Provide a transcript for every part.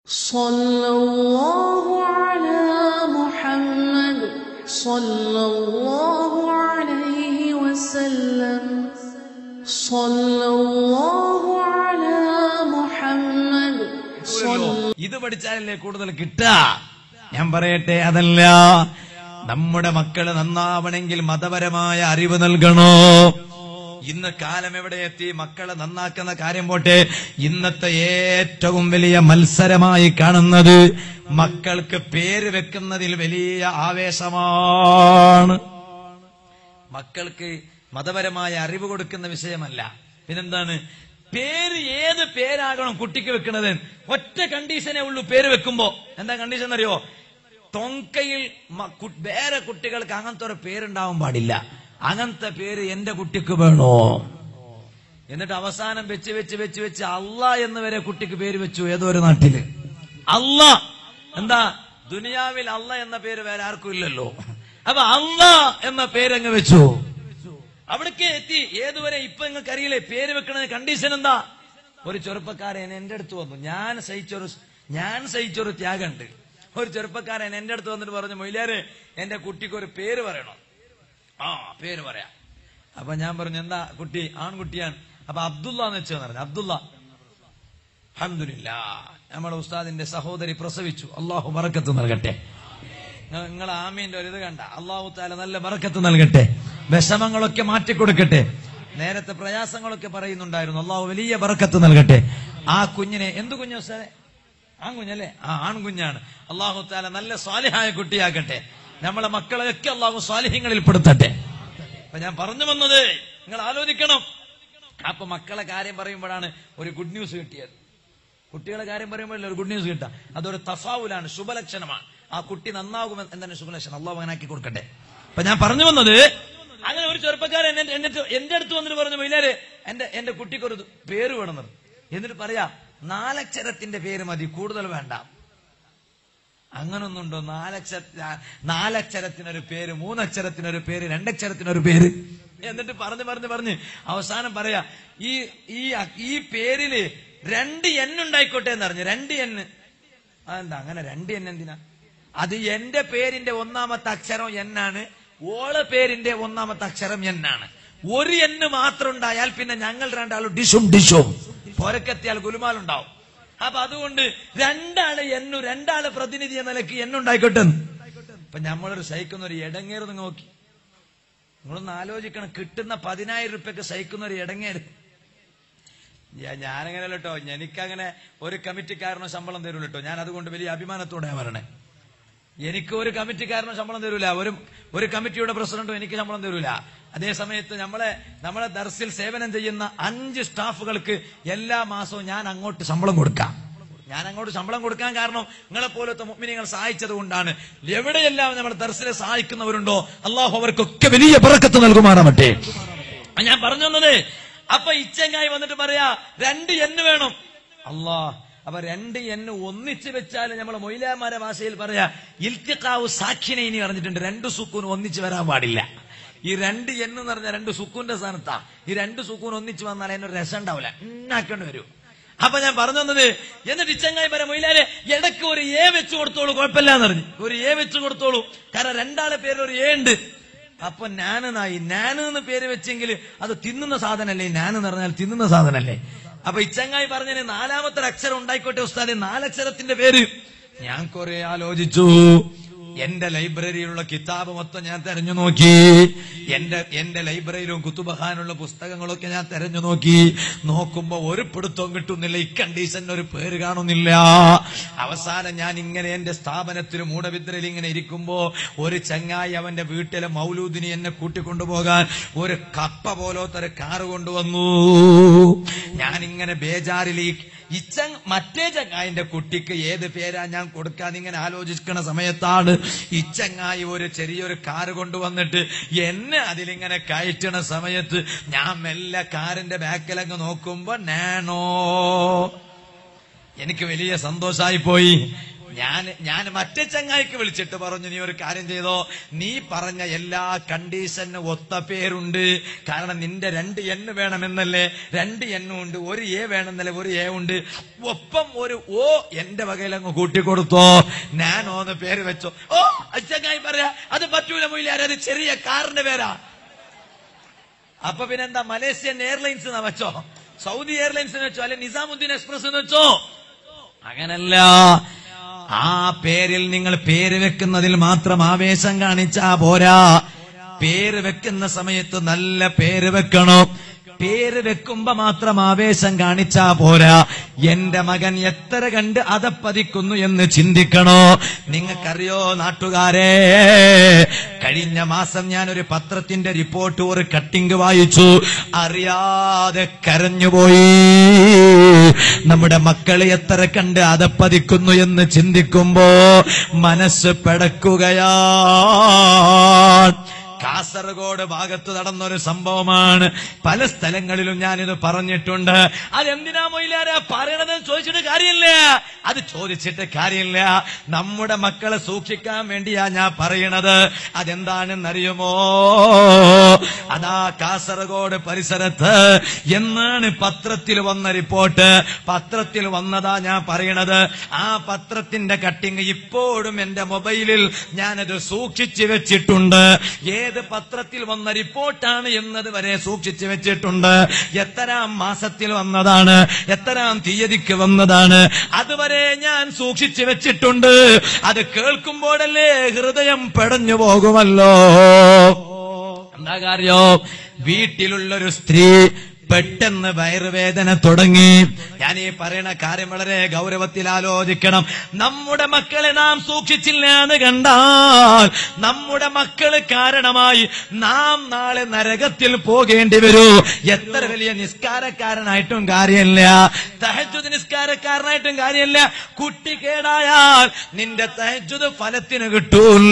صلى الله على محمد صلى الله عليه وسلم صلى الله على محمد صلى ഇത് പഠിച്ചാലല്ലേ കൂടുതൽ കിട്ടുക ഞാൻ പറയട്ടെ അതല്ല നമ്മുടെ മക്കള് നന്നാവണമെങ്കിൽ മതപരമായ അറിവ് നൽകണോ ഇന്ന് കാലം എവിടെ എത്തി മക്കളെ നന്നാക്കുന്ന കാര്യം പോട്ടെ ഇന്നത്തെ ഏറ്റവും വലിയ മത്സരമായി കാണുന്നത് മക്കൾക്ക് പേര് വെക്കുന്നതിൽ വലിയ ആവേശമാണ് മക്കൾക്ക് മതപരമായ അറിവ് കൊടുക്കുന്ന വിഷയമല്ല പിന്നെന്താണ് പേര് ഏത് പേരാകണം കുട്ടിക്ക് വെക്കുന്നത് ഒറ്റ കണ്ടീഷനേ ഉള്ളൂ പേര് വെക്കുമ്പോ എന്താ കണ്ടീഷൻ അറിയോ തൊങ്കയിൽ മ- കു- വേറെ കുട്ടികൾക്ക് അങ്ങനത്തെ ഒരു പേരുണ്ടാവാൻ പാടില്ല അങ്ങനത്തെ പേര് എന്റെ കുട്ടിക്ക് വേണോ എന്നിട്ട് അവസാനം വെച്ച് വെച്ച് വെച്ച് വെച്ച് അല്ല എന്ന് വരെ കുട്ടിക്ക് പേര് വെച്ചു ഏതോ ഒരു നാട്ടില് അല്ല എന്താ ദുനിയാവിൽ അല്ല എന്ന പേര് വേറെ ആർക്കും ഇല്ലല്ലോ അപ്പൊ അല്ല എന്ന പേരങ്ങ് വെച്ചു അവിടേക്ക് എത്തി ഏതുവരെ ഇപ്പൊ നിങ്ങൾക്ക് അറിയില്ലേ പേര് വെക്കണ കണ്ടീഷൻ എന്താ ഒരു ചെറുപ്പക്കാരൻ എന്റെ അടുത്ത് വന്നു ഞാൻ സഹിച്ചൊരു ഞാൻ സഹിച്ചൊരു ത്യാഗമുണ്ട് ഒരു ചെറുപ്പക്കാരൻ എന്റെ അടുത്ത് വന്നിട്ട് പറഞ്ഞു മൊയിലാരെ എന്റെ കുട്ടിക്ക് ഒരു പേര് പറയണം ആ പേര് പറയാം അപ്പൊ ഞാൻ പറഞ്ഞു എന്താ കുട്ടി ആൺകുട്ടിയാണ് അപ്പൊ അബ്ദുള്ള എന്ന് വെച്ചാൽ പറഞ്ഞു അബ്ദുള്ള അഹമ്മദില്ല നമ്മുടെ ഉസ്താദിന്റെ സഹോദരി പ്രസവിച്ചു അള്ളാഹു ബറക്കത്ത് നൽകട്ടെ നിങ്ങൾ ആമീന്റെ ഒരു ഇത് കണ്ട അള്ളാഹു താല നല്ല ബറക്കത്ത് നൽകട്ടെ വിഷമങ്ങളൊക്കെ മാറ്റിക്കൊടുക്കട്ടെ നേരത്തെ പ്രയാസങ്ങളൊക്കെ പറയുന്നുണ്ടായിരുന്നു അള്ളാഹു വലിയ ബറക്കത്ത് നൽകട്ടെ ആ കുഞ്ഞിനെ എന്ത് കുഞ്ഞു ഉസ്താദെ ആൺകുഞ്ഞല്ലേ ആ ആൺകുഞ്ഞാണ് അള്ളാഹു താല നല്ല സ്വാലിഹായ കുട്ടിയാക്കട്ടെ നമ്മളെ മക്കളെയൊക്കെ അള്ളാഹു സ്വാലിഹ്യങ്ങളിൽ പെടുത്തട്ടെ അപ്പൊ ഞാൻ പറഞ്ഞു വന്നത് നിങ്ങൾ ആലോചിക്കണം അപ്പൊ മക്കളെ കാര്യം പറയുമ്പോഴാണ് ഒരു ഗുഡ് ന്യൂസ് കിട്ടിയത് കുട്ടികളെ കാര്യം പറയുമ്പോഴല്ലേ ഒരു ഗുഡ് ന്യൂസ് കിട്ടാം അതൊരു തഫാവുലാണ് ശുഭലക്ഷണമാണ് ആ കുട്ടി നന്നാകും എന്നതിന് ശുഭലക്ഷണം അള്ളാഹു അങ്ങനാക്കി കൊടുക്കട്ടെ അപ്പൊ ഞാൻ പറഞ്ഞു വന്നത് അങ്ങനെ ഒരു ചെറുപ്പക്കാരൻ എന്നെ എന്നിട്ട് എന്റെ അടുത്ത് വന്നിട്ട് പറഞ്ഞു മൈലാരെ എന്റെ എന്റെ കുട്ടിക്ക് ഒരു പേര് വേണമെന്ന് എന്നിട്ട് പറയാ നാലക്ഷരത്തിന്റെ പേര് മതി കൂടുതൽ വേണ്ട അങ്ങനൊന്നുണ്ടോ നാലക്ഷര നാലക്ഷരത്തിനൊരു പേര് മൂന്നക്ഷരത്തിനൊരു പേര് രണ്ടക്ഷരത്തിനൊരു പേര് എന്നിട്ട് പറഞ്ഞ് പറഞ്ഞ് പറഞ്ഞ് അവസാനം പറയാ ഈ ഈ ഈ പേരില് രണ്ട് എൻ ഉണ്ടായിക്കോട്ടെ എന്ന് പറഞ്ഞു രണ്ട് എൻ അതെന്താ അങ്ങനെ രണ്ട് എൻ എന്തിനാ അത് എന്റെ പേരിന്റെ ഒന്നാമത്തെ അക്ഷരം എന്നാണ് ഓള പേരിന്റെ ഒന്നാമത്തെ അക്ഷരം എന്നാണ് ഒരു എന് മാത്രം ഉണ്ടായാൽ പിന്നെ ഞങ്ങൾ രണ്ടാളും ഡിഷും ഡിഷും പോരക്കെത്തിയാൽ ഗുലുമാലുണ്ടാവും അപ്പൊ അതുകൊണ്ട് രണ്ടാള് എന്നു രണ്ടാള് പ്രതിനിധി എന്ന നിലയ്ക്ക് എന്നുണ്ടായിക്കോട്ടെ ഇപ്പൊ നമ്മളൊരു സഹിക്കുന്ന ഒരു ഇടങ്ങേറ് നിങ്ങൾ നോക്കി നിങ്ങളൊന്ന് ആലോചിക്കണം കിട്ടുന്ന പതിനായിരം റുപ്യക്ക് സഹിക്കുന്ന ഒരു ഇടങ്ങേറ് ഞാ- ഞാനങ്ങനെ കേട്ടോ എനിക്കങ്ങനെ ഒരു കമ്മിറ്റിക്കാരനോ ശമ്പളം തരൂല കേട്ടോ ഞാൻ അതുകൊണ്ട് വലിയ അഭിമാനത്തോടെ പറയണേ എനിക്ക് ഒരു കമ്മിറ്റിക്കാരനോ ശമ്പളം തരൂല ഒരു ഒരു കമ്മിറ്റിയുടെ പ്രസിഡന്റും എനിക്ക് ശമ്പളം തരൂല അതേ സമയത്ത് നമ്മളെ നമ്മളെ ദർസിൽ സേവനം ചെയ്യുന്ന അഞ്ച് സ്റ്റാഫുകൾക്ക് എല്ലാ മാസവും ഞാൻ അങ്ങോട്ട് ശമ്പളം കൊടുക്കാം ഞാൻ അങ്ങോട്ട് ശമ്പളം കൊടുക്കാൻ കാരണം നിങ്ങളെ പോലത്തെ മുഗ്മിനികൾ സഹായിച്ചത് കൊണ്ടാണ് എവിടെയെല്ലാം നമ്മൾ ദർസിലെ സഹായിക്കുന്നവരുണ്ടോ അള്ളാഹു അവർക്കൊക്കെ വലിയ പിറക്കത്ത് നൽകുമാറാമട്ടെ ആ ഞാൻ പറഞ്ഞു വന്നത് അപ്പൊ ഇച്ചങ്ങായി വന്നിട്ട് പറയാ രണ്ട് എന്ന് വേണം അല്ലാ അപ്പൊ രണ്ട് എന്ന് ഒന്നിച്ച് വെച്ചാൽ നമ്മളെ മൊയിലാമാരെ ഭാഷയിൽ പറയാ ഇൽത്തിക്കാവ് സാഖിനെ ഇനി പറഞ്ഞിട്ടുണ്ട് രണ്ട് സുക്കൂൻ ഒന്നിച്ച് വരാൻ പാടില്ല ഈ രണ്ട് എന്ന് പറഞ്ഞ രണ്ട് സുക്കൂന്റെ സ്ഥാനത്താ ഈ രണ്ട് സുക്കൂൻ ഒന്നിച്ച് വന്നാൽ അതിനൊരു രസം ഉണ്ടാവില്ല ഉണ്ടാക്കേണ്ടി വരും അപ്പൊ ഞാൻ പറഞ്ഞു തന്നത് എന്നിട്ട് ഇച്ചങ്ങായി വരെ മൊയിലാരെ ഇടയ്ക്ക് ഒരു എ വെച്ച് കൊടുത്തോളൂ കുഴപ്പമില്ലാന്ന് പറഞ്ഞു ഒരു എ വെച്ച് കൊടുത്തോളൂ കാരണം രണ്ടാളെ പേരിൽ ഒരു എ ഉണ്ട് അപ്പൊ നാനെന്നായി നാന് എന്ന് പേര് വെച്ചെങ്കിൽ അത് തിന്നുന്ന സാധനല്ലേ നാന് എന്ന് പറഞ്ഞാൽ തിന്നുന്ന സാധനല്ലേ അപ്പൊ ഇച്ചങ്ങായി പറഞ്ഞതിന് നാലാമത്തെ ഒരു അക്ഷരം ഉണ്ടായിക്കോട്ടെ ഉസ്താദെ നാലക്ഷരത്തിന്റെ പേര് ഞാൻ കുറെ ആലോചിച്ചു എന്റെ ലൈബ്രറിയിലുള്ള കിതാബ് മൊത്തം ഞാൻ തെരഞ്ഞു നോക്കി എന്റെ എന്റെ ലൈബ്രറിയിലും കുത്തുബഹാനുള്ള പുസ്തകങ്ങളൊക്കെ ഞാൻ തെരഞ്ഞു നോക്കി നോക്കുമ്പോ ഒരു പിടുത്തവും കിട്ടുന്നില്ല ഈ കണ്ടീഷന് ഒരു പേര് കാണുന്നില്ല അവസാനം ഞാൻ ഇങ്ങനെ എന്റെ സ്ഥാപനത്തിൽ മൂടവിദ്രയിൽ ഇങ്ങനെ ഇരിക്കുമ്പോ ഒരു ചങ്ങായി അവന്റെ വീട്ടിലെ മൗലൂദിനി എന്നെ കൂട്ടിക്കൊണ്ടുപോകാൻ ഒരു കപ്പ പോലത്തെ ഒരു കാറ് കൊണ്ടുവന്നു ഞാൻ ഇങ്ങനെ ബേജാറിൽ ഈ ഇച്ചങ് മറ്റേ ചങ്ങായിന്റെ കുട്ടിക്ക് ഏത് പേരാ ഞാൻ കൊടുക്കാൻ ഇങ്ങനെ ആലോചിക്കുന്ന സമയത്താണ് ഇച്ചങ്ങായി ഒരു ചെറിയൊരു കാറ് കൊണ്ടുവന്നിട്ട് എന്നെ അതിലിങ്ങനെ കയറ്റണ സമയത്ത് ഞാൻ മെല്ലെ കാറിന്റെ ബാക്കിലങ്ങ് നോക്കുമ്പോ നാനോ എനിക്ക് വലിയ സന്തോഷമായി പോയി ഞാൻ ഞാൻ മറ്റേ ചങ്ങായിക്ക് വിളിച്ചിട്ട് പറഞ്ഞു നീ ഒരു കാര്യം ചെയ്തോ നീ പറഞ്ഞ എല്ലാ കണ്ടീഷന് ഒത്ത പേരുണ്ട് കാരണം നിന്റെ രണ്ട് എണ്ണ് വേണമെന്നല്ലേ രണ്ട് എണ്ണും ഉണ്ട് ഒരു എ വേണമെന്നല്ലേ ഒരു എ ഉണ്ട് ഒപ്പം ഒരു ഓ എന്റെ വകയിൽ അങ്ങ് കൂട്ടിക്കൊടുത്തോ ഞാൻ ഓന്ന് പേര് വെച്ചോ ഓ അച്ചങ്ങായി പറയാ അത് പറ്റൂല മൊയിലാരെ അത് ചെറിയ കാറിന്റെ പേരാ അപ്പൊ പിന്നെന്താ മലേഷ്യൻ എയർലൈൻസ് എന്ന് വെച്ചോ സൗദി എയർലൈൻസ് എന്ന് വെച്ചോ അല്ലെ നിസാമുദ്ദീൻ എക്സ്പ്രസ് എന്ന് വെച്ചോ അങ്ങനല്ല ആ പേരിൽ നിങ്ങൾ പേര് വെക്കുന്നതിൽ മാത്രം ആവേശം കാണിച്ചാ പോരാ പേര് വെക്കുന്ന സമയത്ത് നല്ല പേര് വെക്കണം പേര് വെക്കുമ്പോ മാത്രം ആവേശം കാണിച്ചാ പോരാ എന്റെ മകൻ എത്ര കണ്ട് അതപ്പതിക്കുന്നു എന്ന് ചിന്തിക്കണോ നിങ്ങൾക്കറിയോ നാട്ടുകാരെ കഴിഞ്ഞ മാസം ഞാൻ ഒരു പത്രത്തിന്റെ റിപ്പോർട്ട് ഒരു കട്ടിങ് വായിച്ചു അറിയാതെ കരഞ്ഞുപോയി നമ്മുടെ മക്കളെ എത്ര കണ്ട് അതപ്പതിക്കുന്നു എന്ന് ചിന്തിക്കുമ്പോ മനസ്സ് പെടക്കുകയാ കാസർഗോഡ് ഭാഗത്ത് നടന്നൊരു സംഭവമാണ് പല സ്ഥലങ്ങളിലും ഞാനിത് പറഞ്ഞിട്ടുണ്ട് അതെന്തിനാ മൊയിലാര പറയണതെന്ന് ചോദിച്ചിട്ട് കാര്യമില്ല അത് ചോദിച്ചിട്ട് കാര്യമില്ല നമ്മുടെ മക്കളെ സൂക്ഷിക്കാൻ വേണ്ടിയാ ഞാൻ പറയണത് അതെന്താണെന്നറിയുമോ അതാ കാസർഗോഡ് പരിസരത്ത് എന്നാണ് പത്രത്തിൽ വന്ന റിപ്പോർട്ട് പത്രത്തിൽ വന്നതാ ഞാൻ പറയണത് ആ പത്രത്തിന്റെ കട്ടിങ് ഇപ്പോഴും എന്റെ മൊബൈലിൽ ഞാനത് സൂക്ഷിച്ചു വെച്ചിട്ടുണ്ട് ഏത് പത്രത്തിൽ വന്ന റിപ്പോർട്ടാണ് എന്നത് വരെ സൂക്ഷിച്ചു വെച്ചിട്ടുണ്ട് എത്രാം മാസത്തിൽ വന്നതാണ് എത്രാം തീയതിക്ക് വന്നതാണ് അതുവരെ ഞാൻ സൂക്ഷിച്ചു വെച്ചിട്ടുണ്ട് അത് കേൾക്കുമ്പോഴല്ലേ ഹൃദയം പെടഞ്ഞു പോകുമല്ലോ എന്താ കാര്യോ വീട്ടിലുള്ളൊരു സ്ത്രീ പെട്ടെന്ന് വയറുവേദന തുടങ്ങി ഞാൻ ഈ പറയുന്ന കാര്യം വളരെ ഗൗരവത്തിൽ ആലോചിക്കണം നമ്മുടെ മക്കളെ നാം സൂക്ഷിച്ചില്ല എന്ന് കണ്ടാൽ നമ്മുടെ മക്കള് കാരണമായി നാം നാളെ നരകത്തിൽ പോകേണ്ടി വരൂ എത്ര വലിയ നിസ്കാരക്കാരനായിട്ടും കാര്യമില്ല തഹജുദ് നിസ്കാരക്കാരനായിട്ടും കാര്യമില്ല കുട്ടി കേടായാൽ നിന്റെ തഹജുദ് ഫലത്തിന് കിട്ടൂല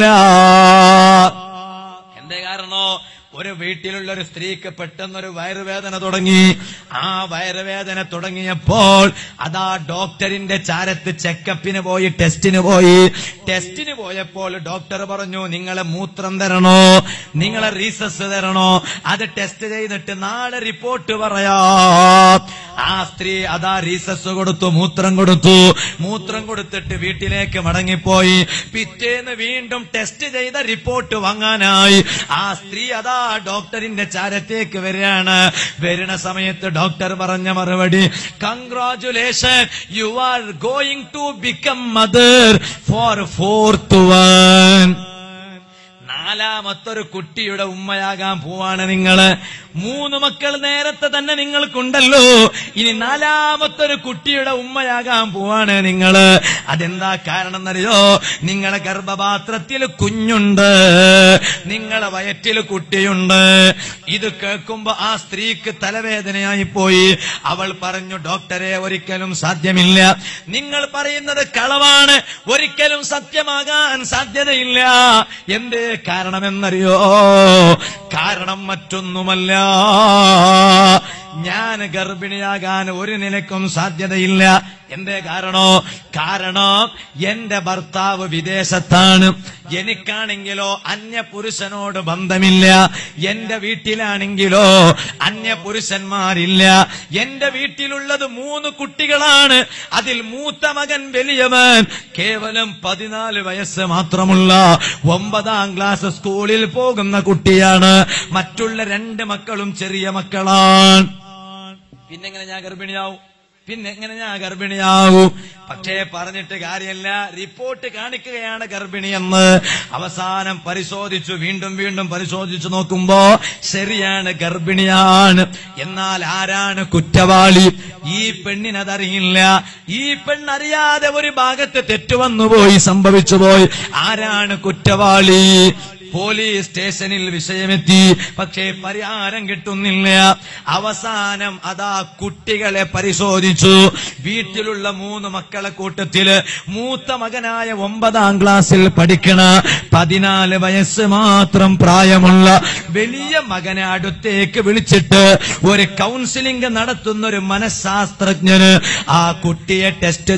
എന്തേ കാരണോ ഒരു വീട്ടിലുള്ള ഒരു സ്ത്രീക്ക് പെട്ടെന്നൊരു വയറുവേദന തുടങ്ങി ആ വയറുവേദന തുടങ്ങിയപ്പോൾ അതാ ഡോക്ടറിന്റെ ചാരത്ത് ചെക്കപ്പിന് പോയി ടെസ്റ്റിന് പോയി ടെസ്റ്റിന് പോയപ്പോൾ ഡോക്ടർ പറഞ്ഞു നിങ്ങളെ മൂത്രം തരണോ നിങ്ങളെ റീസസ് തരണോ അത് ടെസ്റ്റ് ചെയ്തിട്ട് നാളെ റിപ്പോർട്ട് പറയാ ആ സ്ത്രീ അതാ റീസസ് കൊടുത്തു മൂത്രം കൊടുത്തു മൂത്രം കൊടുത്തിട്ട് വീട്ടിലേക്ക് മടങ്ങിപ്പോയി പിറ്റേന്ന് വീണ്ടും ടെസ്റ്റ് ചെയ്ത റിപ്പോർട്ട് വാങ്ങാനായി ആ സ്ത്രീ അതാ ഡോക്ടറിന്റെ ചാരത്തേക്ക് വരികയാണ് വരുന്ന സമയത്ത് ഡോക്ടർ പറഞ്ഞ മറുപടി congratulation you are going to become mother for fourth one നാലാമത്തൊരു കുട്ടിയുടെ ഉമ്മയാകാൻ പോവാണ് നിങ്ങള് മൂന്ന് മക്കൾ നേരത്തെ തന്നെ നിങ്ങൾക്കുണ്ടല്ലോ ഇനി നാലാമത്തൊരു കുട്ടിയുടെ ഉമ്മയാകാൻ പോവാണ് നിങ്ങള് അതെന്താ കാരണം എന്നറിയോ നിങ്ങളെ ഗർഭപാത്രത്തിൽ കുഞ്ഞുണ്ട് നിങ്ങളെ വയറ്റിൽ കുട്ടിയുണ്ട് ഇത് കേൾക്കുമ്പോ ആ സ്ത്രീക്ക് തലവേദനയായി പോയി അവൾ പറഞ്ഞു ഡോക്ടറെ ഒരിക്കലും സാധ്യമില്ല നിങ്ങൾ പറയുന്നത് കളവാണ് ഒരിക്കലും സത്യമാകാൻ സാധ്യതയില്ല എന്തേ കാരണമെന്നറിയോ കാരണം മറ്റൊന്നുമല്ല ഞാൻ ഗർഭിണിയാകാൻ ഒരു നിലക്കും സാധ്യതയില്ല എന്തേ കാരണോ കാരണം എന്റെ ഭർത്താവ് വിദേശത്താണ് എനിക്കാണെങ്കിലോ അന്യ പുരുഷനോട് ബന്ധമില്ല എന്റെ വീട്ടിലാണെങ്കിലോ അന്യ പുരുഷന്മാരില്ല എന്റെ വീട്ടിലുള്ളത് മൂന്ന് കുട്ടികളാണ് അതിൽ മൂത്ത മകൻ വലിയവൻ കേവലം പതിനാല് വയസ്സ് മാത്രമുള്ള ഒമ്പതാം ക്ലാസ് സ്കൂളിൽ പോകുന്ന കുട്ടിയാണ് മറ്റുള്ള രണ്ട് മക്കളും ചെറിയ മക്കളാണ് പിന്നെങ്ങനെ ഞാൻ ഗർഭിണിയാവും പിന്നെ എങ്ങനെ ഞാൻ ഗർഭിണിയാവും പക്ഷേ പറഞ്ഞിട്ട് കാര്യമല്ല റിപ്പോർട്ട് കാണിക്കുകയാണ് ഗർഭിണിയെന്ന് അവസാനം പരിശോധിച്ചു വീണ്ടും വീണ്ടും പരിശോധിച്ചു നോക്കുമ്പോ ശരിയാണ് ഗർഭിണിയാണ് എന്നാൽ ആരാണ് കുറ്റവാളി ഈ പെണ്ണിനതറിയില്ല ഈ പെണ്ണറിയാതെ ഒരു ഭാഗത്ത് തെറ്റുവന്നുപോയി സംഭവിച്ചുപോയി ആരാണ് കുറ്റവാളി പോലീസ് സ്റ്റേഷനിൽ വിഷയമെത്തി പക്ഷേ പരിഹാരം കിട്ടുന്നില്ല അവസാനം അതാ കുട്ടികളെ പരിശോധിച്ചു വീട്ടിലുള്ള മൂന്ന് മക്കളെ കൂട്ടത്തില് മൂത്ത മകനായ ഒമ്പതാം ക്ലാസ്സിൽ പഠിക്കണ പതിനാല് വയസ്സ് മാത്രം പ്രായമുള്ള വലിയ മകനെ അടുത്തേക്ക് വിളിച്ചിട്ട് ഒരു കൗൺസിലിംഗ് നടത്തുന്ന ഒരു മനഃശാസ്ത്രജ്ഞന് ആ കുട്ടിയെ ടെസ്റ്റ്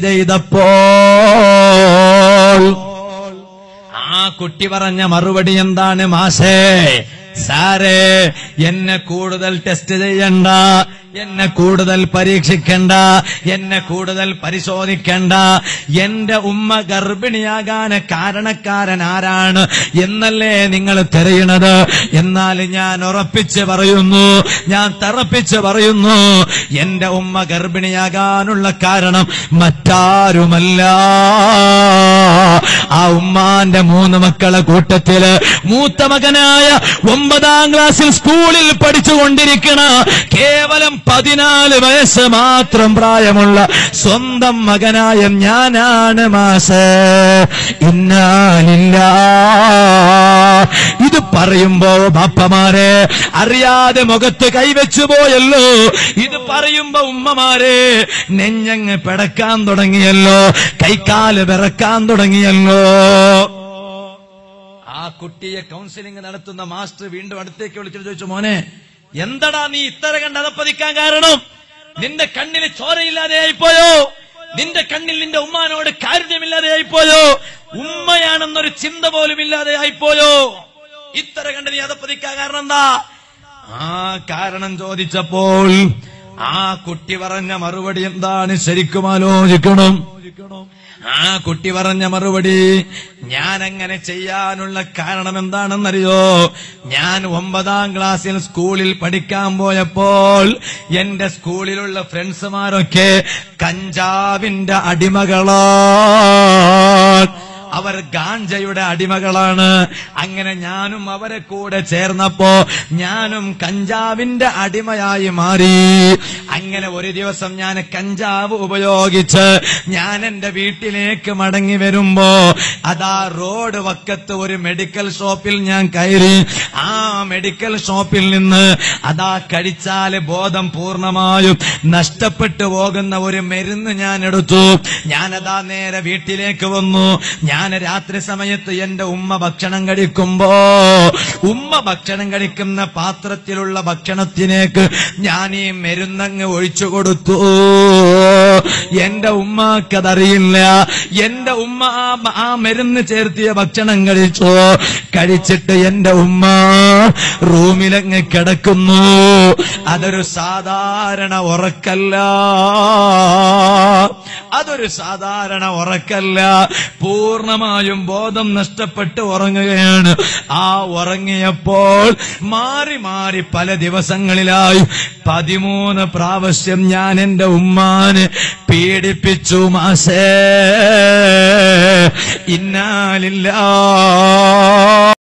ചെയ്തപ്പോൾ ആ കുട്ടി പറഞ്ഞ മറുപടി എന്താണ് മാഷേ സാറേ എന്നെ കൂടുതൽ ടെസ്റ്റ് ചെയ്യണ്ട എന്നെ കൂടുതൽ പരീക്ഷിക്കണ്ട എന്നെ കൂടുതൽ പരിശോധിക്കണ്ട എന്റെ ഉമ്മ ഗർഭിണിയാകാൻ കാരണക്കാരൻ ആരാണ് എന്നല്ലേ നിങ്ങൾ തിരയണത് എന്നാൽ ഞാൻ ഉറപ്പിച്ച് പറയുന്നു ഞാൻ തറപ്പിച്ച് പറയുന്നു എന്റെ ഉമ്മ ഗർഭിണിയാകാനുള്ള കാരണം മറ്റാരുമല്ല ആ ഉമ്മാന്റെ മൂന്ന് മക്കളെ കൂട്ടത്തില് മൂത്ത മകനായ ഒമ്പതാം ക്ലാസ്സിൽ സ്കൂളിൽ പഠിച്ചുകൊണ്ടിരിക്കണ കേവലം പതിനാല് വയസ്സ് മാത്രം പ്രായമുള്ള സ്വന്തം മകനായ ഞാനാണ് മാസ് ഇന്നാലില്ല ഇത് പറയുമ്പോ ബാപ്പമാരെ അറിയാതെ മുഖത്ത് കൈവച്ചു പോയല്ലോ ഇത് പറയുമ്പോ ഉമ്മമാരെ നെഞ്ഞങ്ങ് പിടക്കാൻ തുടങ്ങിയല്ലോ കൈക്കാല് വിറക്കാൻ തുടങ്ങിയല്ലോ ആ കുട്ടിയെ കൗൺസിലിംഗ് നടത്തുന്ന മാസ്റ്റർ വീണ്ടും അടുത്തേക്ക് വിളിച്ചിട്ട് ചോദിച്ചു മോനെ എന്തടാ നീ ഇത്ര കണ്ട് അതപ്പതിക്കാൻ കാരണം നിന്റെ കണ്ണിൽ ചോരയില്ലാതെ ആയിപ്പോയോ നിന്റെ കണ്ണിൽ നിന്റെ ഉമ്മാനോട് കാരുണ്യമില്ലാതെ ആയിപ്പോയോ ഉമ്മയാണെന്നൊരു ചിന്ത പോലും ഇല്ലാതെ ആയിപ്പോയോ ഇത്ര കണ്ട് നീ അതപ്പതിക്കാൻ കാരണം എന്താ ആ കാരണം ചോദിച്ചപ്പോൾ ആ കുട്ടി പറഞ്ഞ മറുപടി എന്താണ് ശരിക്കും ആലോചിക്കണം ആ കുട്ടി പറഞ്ഞ മറുപടി ഞാൻ അങ്ങനെ ചെയ്യാനുള്ള കാരണം എന്താണെന്നറിയോ ഞാൻ ഒമ്പതാം ക്ലാസ്സിൽ സ്കൂളിൽ പഠിക്കാൻ പോയപ്പോൾ എന്റെ സ്കൂളിലുള്ള ഫ്രണ്ട്സുമാരൊക്കെ കഞ്ചാവിന്റെ അടിമകളാ അവർ ഗാഞ്ചയുടെ അടിമകളാണ് അങ്ങനെ ഞാനും അവരെ കൂടെ ചേർന്നപ്പോ ഞാനും കഞ്ചാവിന്റെ അടിമയായി മാറി അങ്ങനെ ഒരു ദിവസം ഞാൻ കഞ്ചാവ് ഉപയോഗിച്ച് ഞാൻ എന്റെ വീട്ടിലേക്ക് മടങ്ങി വരുമ്പോ അതാ റോഡ് വക്കത്ത് ഒരു മെഡിക്കൽ ഷോപ്പിൽ ഞാൻ കയറി ആ മെഡിക്കൽ ഷോപ്പിൽ നിന്ന് അതാ കഴിച്ചാല് ബോധം പൂർണ്ണമായും നഷ്ടപ്പെട്ടു പോകുന്ന ഒരു മരുന്ന് ഞാൻ എടുത്തു ഞാനതാ നേരെ വീട്ടിലേക്ക് വന്നു ഞാൻ രാത്രി സമയത്ത് എന്റെ ഉമ്മ ഭക്ഷണം കഴിക്കുമ്പോ ഉമ്മ ഭക്ഷണം കഴിക്കുന്ന പാത്രത്തിലുള്ള ഭക്ഷണത്തിലേക്ക് ഞാൻ ഈ മരുന്നങ്ങ് ഒഴിച്ചു കൊടുത്തു എന്റെ ഉമ്മക്കതറിയില്ല എന്റെ ഉമ്മ ആ- ആ മരുന്ന് ചേർത്തിയ ഭക്ഷണം കഴിച്ചു കഴിച്ചിട്ട് എന്റെ ഉമ്മ റൂമിലങ്ങ് കിടക്കുന്നു അതൊരു സാധാരണ ഉറക്കല്ല അതൊരു സാധാരണ ഉറക്കല്ല പൂർണ്ണമായും ബോധം നഷ്ടപ്പെട്ട് ഉറങ്ങുകയാണ് ആ ഉറങ്ങിയപ്പോൾ മാറി മാറി പല ദിവസങ്ങളിലായി പതിമൂന്ന് പ്രാവശ്യം ഞാൻ എന്റെ ഉമ്മാനെ പീഡിപ്പിച്ചു മാസേ ഇന്നാലില്ല